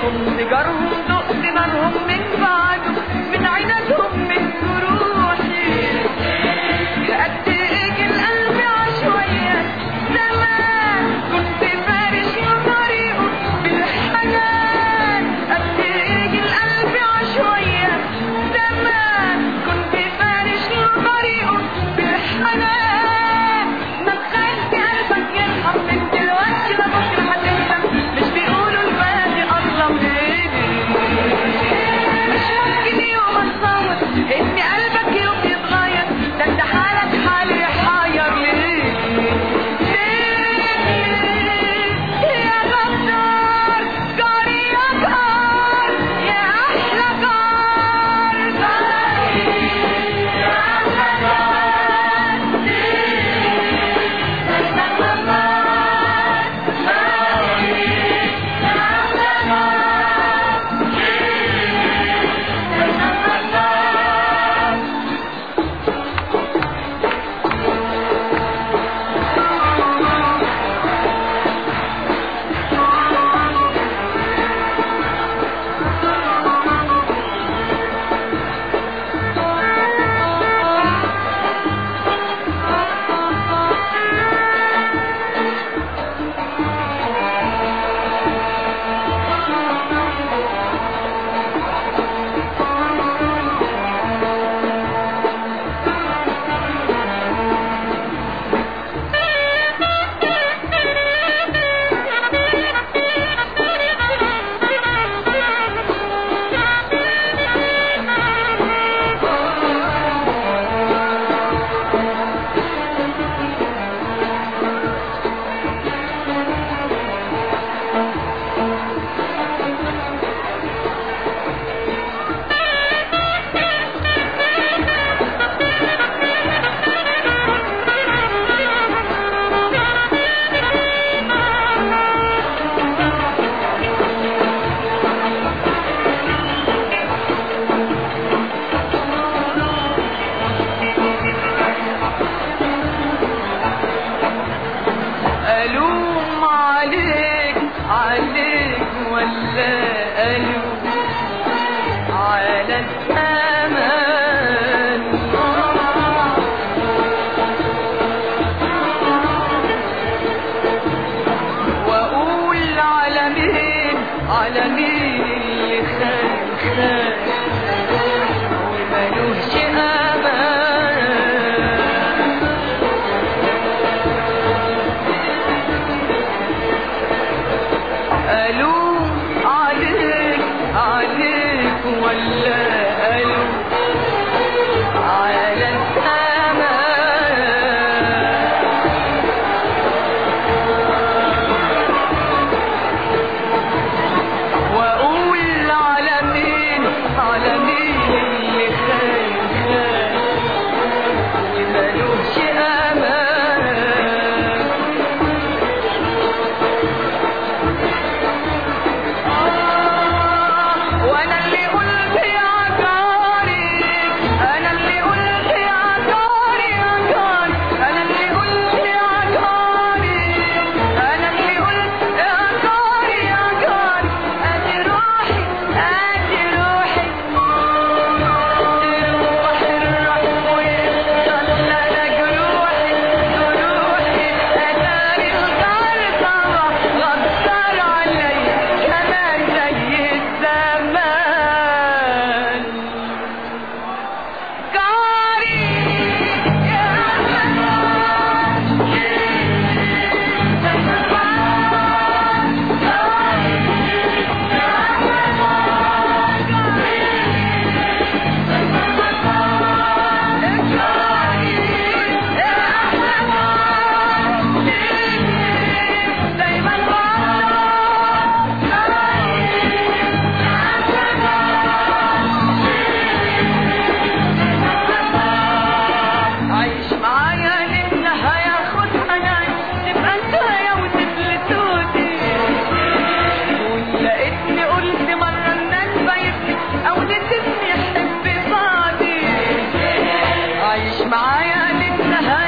دقتهم سيجارهم دقت نارهم من بعده من عنادهم من جروحي قد ايه القلب عشوائية زمان كنت فارش طريقه بالحنان قد ايه القلب عشوائية زمان كنت فارش طريقه بالحنان ما تخلي قلبك يرحم من دلوقتي لبكره هتندم مش بيقولوا الباقي اصلا بايدي مش ممكن يوم اتصور ان قلبك يوم يتغير ده انت حالك حالي حاير ليه ليه يا غدار جاري يا جار يا احلى جار جاري يا احلى جار ليه احلى جار جاري يا احلى جار ألوم عليك عليك ولا ألوم على الزمان وأقول على مين على مين اللي خان خان وملوش أمان ألوم عليك عليك ولا ألوم على الأمان وأقول على مين على مين اللي خاين خاين وملوش أمان وانا اللي قلت يا جاري انا اللي قلت يا جاري يا جاري انا اللي قلت يا جاري انا اللي قلت يا جاري يا جاري ادي روحي ادي روحي روحي الروح ويفضل انا جروحي جروحي اتاري الغار طبع غدار علي كمان زي الزمان جاري يا عايش معايا انها ياخد حنان تبقى انت يا وتفلتوتي ولقيتني قلت مرة الناس بايتني او نسيتني احب بعضي عايش معايا انها